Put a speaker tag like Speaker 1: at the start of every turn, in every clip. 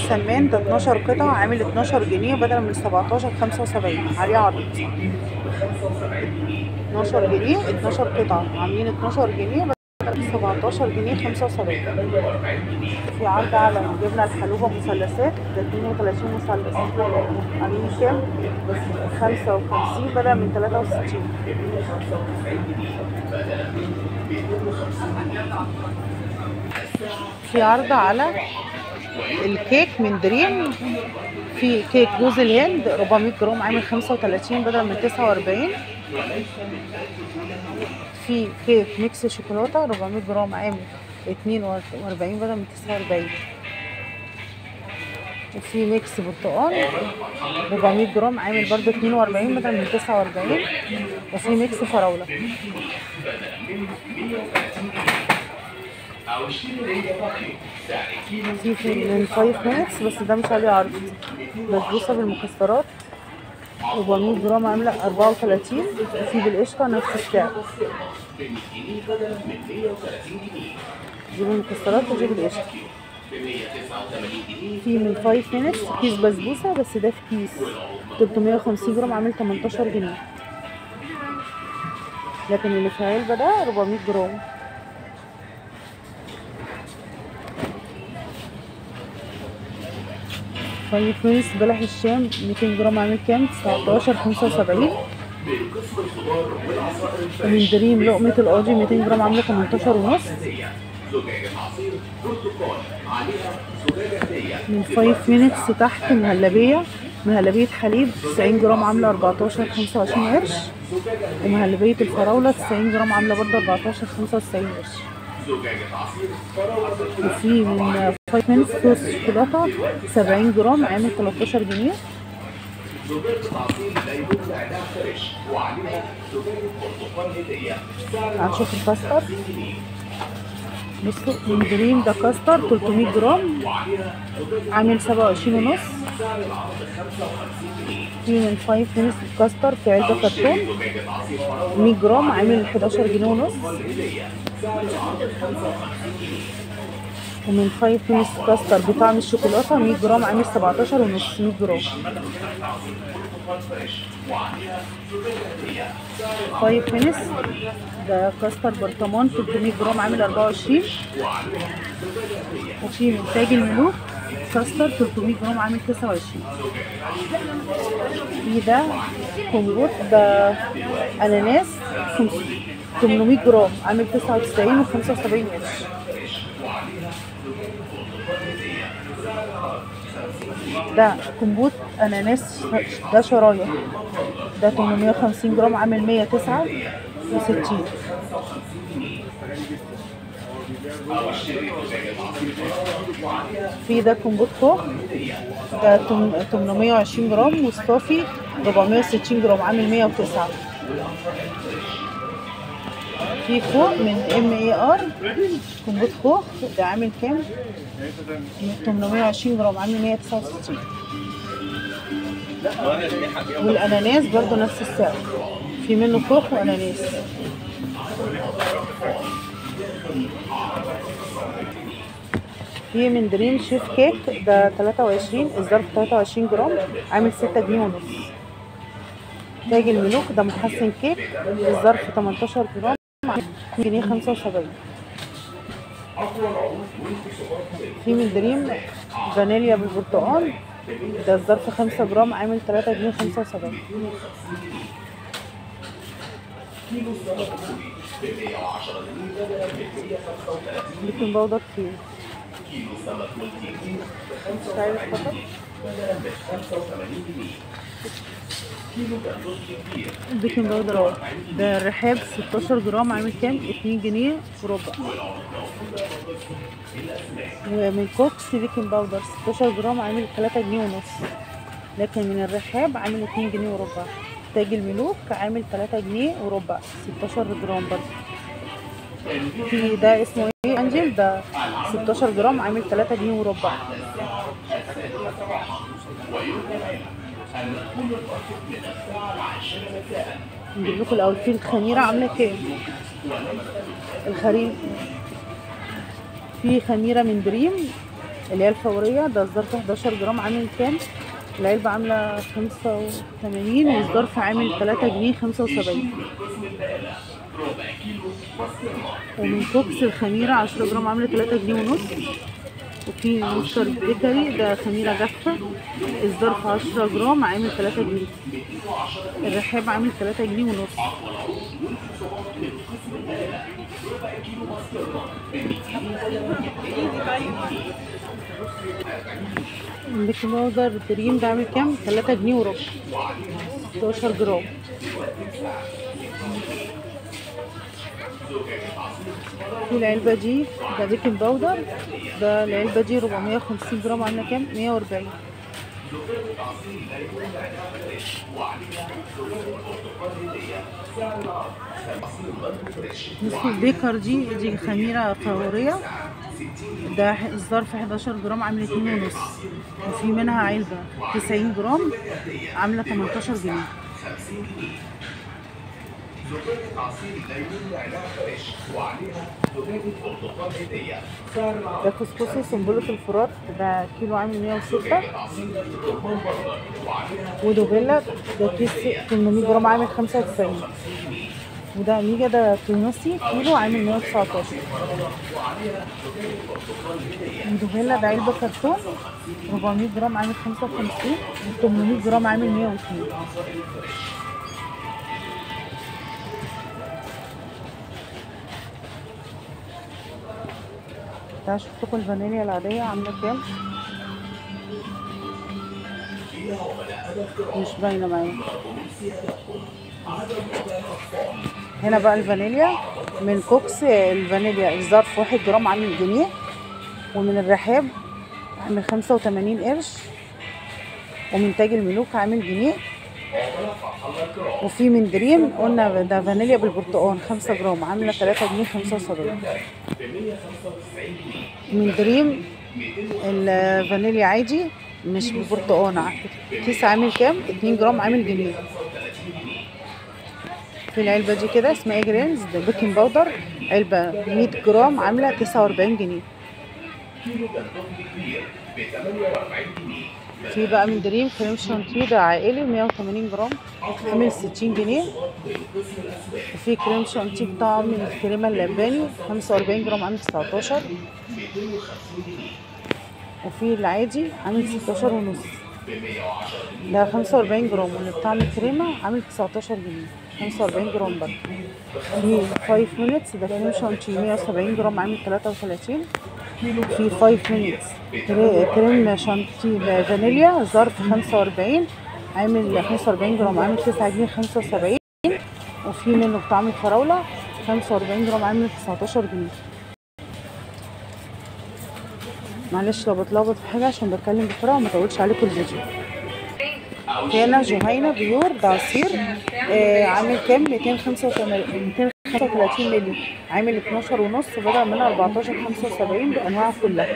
Speaker 1: سمان ده 12 قطعة عامل 12 جنيه بدل من 17 75 عليه عرض 12 جنيه 12 قطعة عاملين 12 جنيه بدل من 17 جنيه 75 في عرض على جبنة الحلوبة مثلثات ده 32 مثلث عاملين كام؟ 55 بدل من 63 في عرض على الكيك من دريم في كيك جوز الهند 400 جرام عامل 35 بدل من 49 في كيك ميكس شوكولاته 400 جرام عامل 42 بدل من 49 وفي ميكس برتقال 400 جرام عامل برضه 42 بدل من 49 وفي ميكس فراوله في في من 5 مينتس بس ده مش عليه عرض بسبوسه بالمكسرات 400 جرام عامله 34 وفي بالقشطه نفس السعر جيب المكسرات وجيب القشطه في من 5 مينتس كيس بسبوسه بس ده في كيس 350 جرام عامل 18 جنيه لكن اللي في علبه ده 400 جرام طيب فلوس بلح الشام 200 جرام عامل كام 19 75 ومن دريم لقمة القاضي 200 جرام عاملة 18 ونص من 5 مينتس تحت مهلبية مهلبية حليب 90 جرام عاملة 14 25 قرش ومهلبية الفراولة 90 جرام عاملة برضه 14 95 قرش وفي من 5 مينتس صوص شوكولاتة 70 جرام عامل 13 جنيه هنشوف الكاستر بصوا من دريم ده كاستر 300 جرام عامل 27 ونص في من 5 مينتس كاستر في علبة كرتون 100 جرام عامل 11 جنيه ونص ومن 5 مينتس كاستر بطعم الشوكولاتة 100 جرام عامل 17 ونص 100 جرام 5 مينتس ده كاستر برطمان 300 جرام عامل 24 وفي من تاج الملوك كاستر 300 جرام عامل 29 في ده كومبوت ده اناناس 800 جرام عامل 99 و 75 قرش ده كمبوت اناناس ده شرايح ده 850 جرام عامل 169 في ده كمبوت خوخ ده 820 جرام والصافي 460 جرام عامل 109 في خوخ من ام اي ار كمبوت خوخ ده عامل كام 820 جرام عامل 169 والاناناس برضو نفس السعر في منه خوخ واناناس في من دريم شيف كيك ده 23 الظرف 23 جرام عامل 6 جنيه ونص تاج الملوك ده محسن كيك الظرف 18 جرام عامل جنيه 75 في من دريم فانيليا بالبرتقال ده الظرف 5 جرام عامل 3 جنيه 75 بيكنج باودر كتير مش عايز خطر بيكنج باودر اهو ده الرحاب 16 جرام عامل كام 2 جنيه وربع ومن كوكس بيكنج باودر 16 جرام عامل 3 جنيه ونص لكن من الرحاب عامل 2 جنيه وربع تاج الملوك عامل 3 جنيه وربع 16 جرام برضه في ده اسمه ايه انجل ده 16 جرام عامل 3 جنيه وربع نجيب لكم الاول في الخميره عامله كام الخريم في خميره من دريم اللي هي الفورية ده الظرف 11 جرام عامل كام العلبة عاملة 85 والظرف عامل 3 جنيه 75 ومن كوكس الخميرة 10 جرام عاملة 3 جنيه ونص وفي مستر بيكري ده خميرة جافة الظرف 10 جرام عامل 3 جنيه الرحاب عامل 3 جنيه ونص البيكنج باودر دريم ده عامل كام؟ 3 جنيه وربع 16 جرام في العلبة دي ده بيكنج باودر ده العلبة دي 450 جرام عاملة كام؟ 140 نصف البيكر دي دي خميرة فورية ده الظرف 11 جرام عامل اتنين ونص وفي منها علبة 90 جرام عاملة 18 جنيه ده كسكسي سنبلة الفرات ده كيلو عامل 106 ودوبيلا ده كيس 800 جرام عامل 95 وده اميجا ده تونسي كيلو عامل 119 ودوبيلا ده علبة كرتون 400 جرام عامل 55 و 800 جرام عامل 102 تعالوا شوف لكم الفانيليا العادية عاملة كام مش باينة معايا هنا بقى الفانيليا من كوكس الفانيليا الظرف واحد جرام عامل جنيه ومن الرحاب عامل خمسة وتمانين قرش ومن تاج الملوك عامل جنيه وفي من دريم قلنا ده فانيليا بالبرتقال خمسة جرام عاملة تلاتة جنيه خمسة وسبعين من دريم الفانيليا عادي مش بالبرتقال كيس عامل كام؟ اتنين جرام عامل جنيه في العلبة دي كده اسمها جرينز ده بيكنج باودر علبة 100 جرام عاملة 49 جنيه في بقى من دريم كريم شانتيه ده عائلي 180 جرام عامل 60 جنيه وفي كريم شانتيه بطعم الكريمة اللباني 45 جرام عامل 19 وفي العادي عامل 16 ونص ده 45 جرام واللي بطعم الكريمة عامل 19 جنيه 45 جرام برضه في 5 مينتس ده كريم شانتيه 170 جرام عامل 33 في 5 مينتس كريم شانتيه فانيليا ظرف 45 عامل 45 جرام عامل 9 جنيه 75 وفي منه بطعم الفراولة 45 جرام عامل 19 جنيه معلش لو بتلخبط في حاجة عشان بتكلم بسرعة وما اطولش عليكم الفيديو هنا جهينة بيور ده عصير آه عامل كام 235 235 مللي عامل 12 ونص بدل من 14 75 بانواعها كلها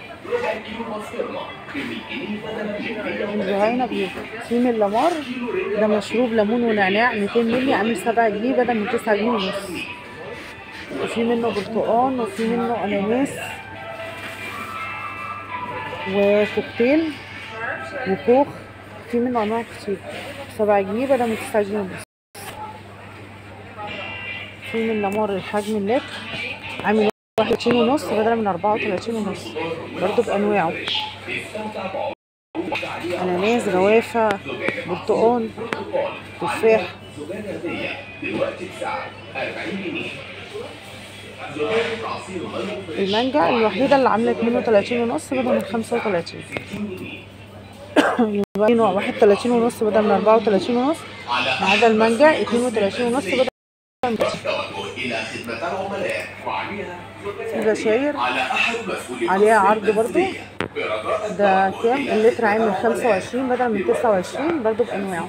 Speaker 1: جهينة بيور في من لامار ده مشروب ليمون ونعناع 200 مللي عامل 7 جنيه بدل من 9 جنيه ونص وفي منه برتقان وفي منه اناناس وكوكتيل وكوخ في منه انواع كتير سبعة جنيه بدل من تسعة جنيه ونص في من لامار الحجم اللتر عامل واحد وتلاتين ونص بدل من أربعة وتلاتين ونص برضه بأنواعه أناناس جوافة برتقال تفاح المانجا الوحيدة اللي عاملة اتنين وتلاتين ونص بدل من خمسة وتلاتين يبقى واحد تلاتين ونص بدل من أربعة وتلاتين ونص ما عدا المانجا اتنين وتلاتين ونص بدل من
Speaker 2: إلى خدمة العملاء وعليها
Speaker 1: في بشاير
Speaker 2: على أحد مسؤولي
Speaker 1: عليها عرض برضو
Speaker 2: برجاء
Speaker 1: ده كام اللتر عامل خمسة وعشرين بدل من تسعة وعشرين برضو بأنواعه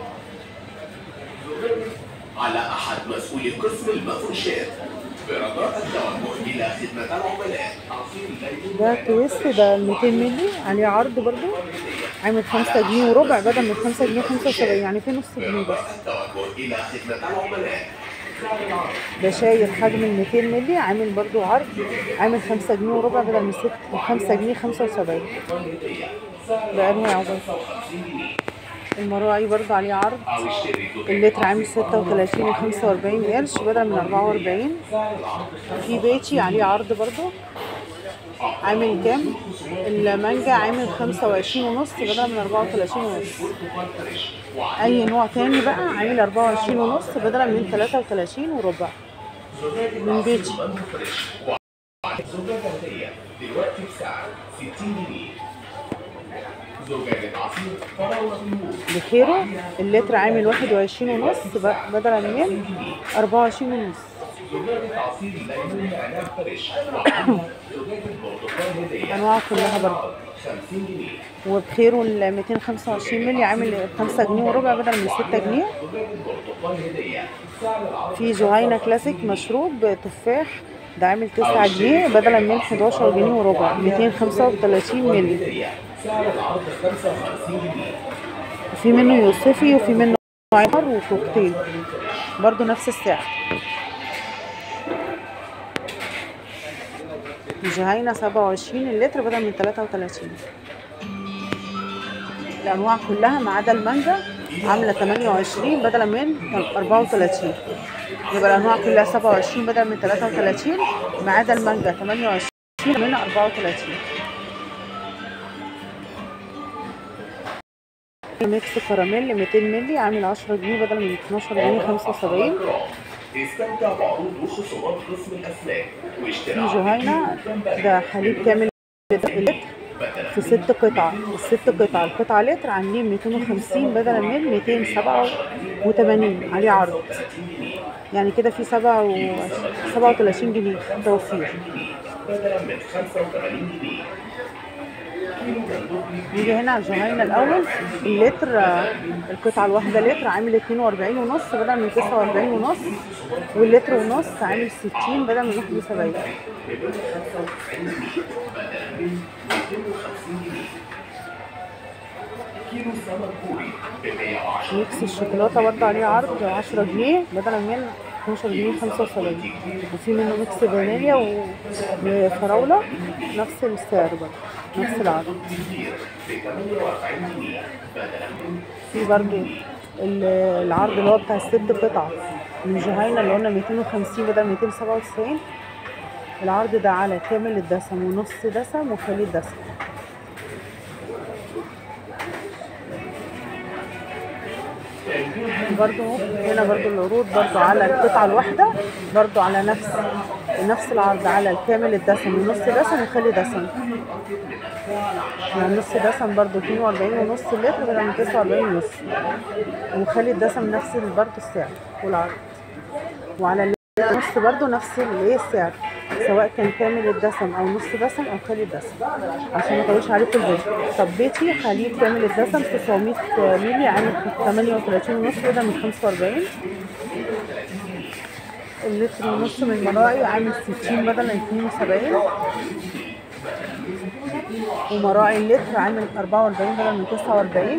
Speaker 2: على أحد مسؤولي قسم المفروشات برجاء التوجه إلى خدمة العملاء عصير الليل
Speaker 1: ده تويست ده 200 مللي عليه عرض برضو عامل خمسة جنيه وربع بدل من خمسة جنيه خمسة وسبعين يعني في نص جنيه بس
Speaker 2: التوجه إلى خدمة العملاء
Speaker 1: بشاير حجم ال 200 مللي عامل برضو عرض عامل 5 جنيه وربع بدل من 6 5 جنيه 75 بأنواع برضو المراعي برضو عليه عرض
Speaker 2: أو اشتري زجاجة
Speaker 1: اللتر عامل 36 و 45 قرش بدل من 44 في بيتي عليه عرض برضو عامل كام المانجا عامل 25 ونص بدل من 34 ونص اي نوع تاني بقى عامل 24 ونص بدل من 33 وربع من بيتي
Speaker 2: مانجو فريش زجاجة هدية دلوقتي بسعر 60 جنيه زجاجة عصير فراولة بالموز
Speaker 1: بخيره اللتر عامل 21 ونص ب- بدل من 24 ونص
Speaker 2: زجاجة عصير ليمون نعناع فريش وعليها زجاجة برتقال هدية
Speaker 1: انواع كلها برضه
Speaker 2: 50 جنيه
Speaker 1: وبخيره ال 225 مللي عامل 5 جنيه وربع بدل من 6 جنيه
Speaker 2: زجاجة برتقال هدية سعر العرض
Speaker 1: في جهينة كلاسيك مشروب تفاح ده عامل 9 جنيه بدلا من 11 جنيه وربع 235 مللي
Speaker 2: هدية سعر العرض 55 جنيه
Speaker 1: في منه يوسفي وفي منه عمر وكوكتيل برضو نفس السعر جهينة 27 اللتر بدل من 33 الأنواع كلها ما عدا المانجا عاملة 28 بدلا من 34 يبقى الأنواع كلها 27 بدل من 33 ما عدا المانجا 28 من 34 ميكس كراميل 200 مللي عامل 10 جنيه بدل من 12 جنيه 75
Speaker 2: استمتع بعروض وخصومات قسم الأسماك
Speaker 1: في
Speaker 2: واشتراك
Speaker 1: جهينة ده حليب كامل لتر في ست قطع الست قطع القطعة لتر عاملين 250 بدلا من 287 عليه عرض يعني كده في 37 جنيه توفير
Speaker 2: بدلا من 85 جنيه
Speaker 1: نيجي هنا على جهينة الأول اللتر آه، القطعة الواحدة لتر عامل 42 ونص بدل من 49 ونص واللتر ونص عامل 60 بدل من 71
Speaker 2: كيلو سمك بوري ب 110
Speaker 1: ميكس الشوكولاتة برضه عليه عرض 10 جنيه بدل من 12 جنيه 75 وفي منه ميكس فانيليا و- وفراولة نفس السعر برضه نفس العرض
Speaker 2: كتير ب 48 جنيه بدلا من
Speaker 1: في برضه ال- العرض اللي هو بتاع الست قطع من جهينة اللي قلنا 250 بدل 297 العرض ده على كامل الدسم ونص دسم وخليط دسم برضو هنا برضو العروض برضو على القطعة الواحدة برضو على نفس نفس العرض على الكامل الدسم ونص دسم وخلي دسم يعني نص دسم برضو 42 ونص لتر بدل من 49 ونص وخلي الدسم نفس ال- برضو السعر والعرض وعلى النص برضو نفس الايه السعر سواء كان كامل الدسم او نص دسم او خالي الدسم عشان ما اطولش عليكم الفيديو طب بيتي حليب كامل الدسم 900 مللي عامل 38 ونص بدل من 45 اللتر ونص من المراعي عامل 60 بدل من 72 ومراعي اللتر عامل 44 بدل من 49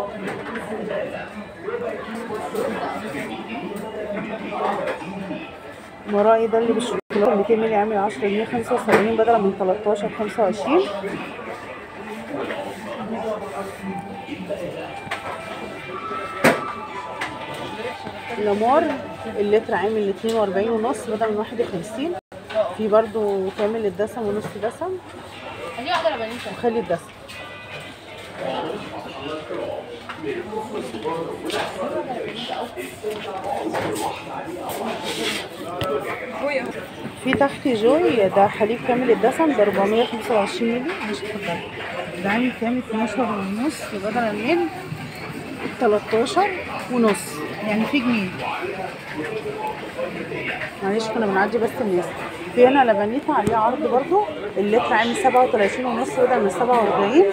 Speaker 1: مراعي ده اللي بالشوكولاته 200 مللي عامل 10 جنيه 75 بدل من 13 25 لامار اللتر عامل 42 ونص بدل من 51 في برضو كامل الدسم ونص دسم
Speaker 3: دي واحدة لبنيتها
Speaker 1: وخلي الدسم في تحت جوي ده حليب كامل الدسم ب 425 مللي مش اتفضل ده عامل كام 12 ونص بدلا من 13 ونص يعني في جنيه معلش كنا بنعدي بس الناس في هنا لبنيتا عليها عرض برضو اللتر عامل 37 ونص بدل من 47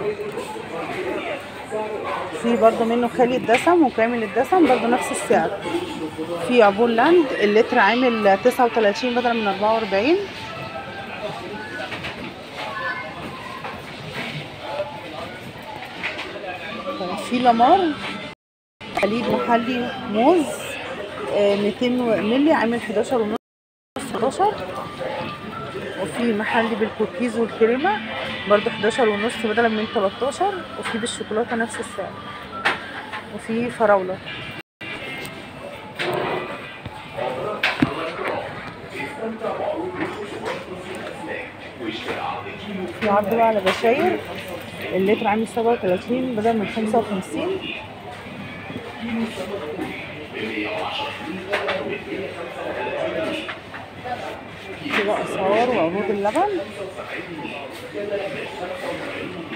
Speaker 1: في برضو منه خالي الدسم وكامل الدسم برضو نفس السعر في عبور لاند اللتر عامل 39 بدل من 44 طيب في لامار حليب محلي موز آه، 200 مللي عامل 11 ونص 11 وفي محلي بالكوكيز والكريمة برضو 11 ونص بدلا من 13 وفي بالشوكولاتة نفس السعر وفي فراولة في عرض بقى على بشاير اللتر عامل 37 بدل من 55 في بقى اسعار وعروض اللبن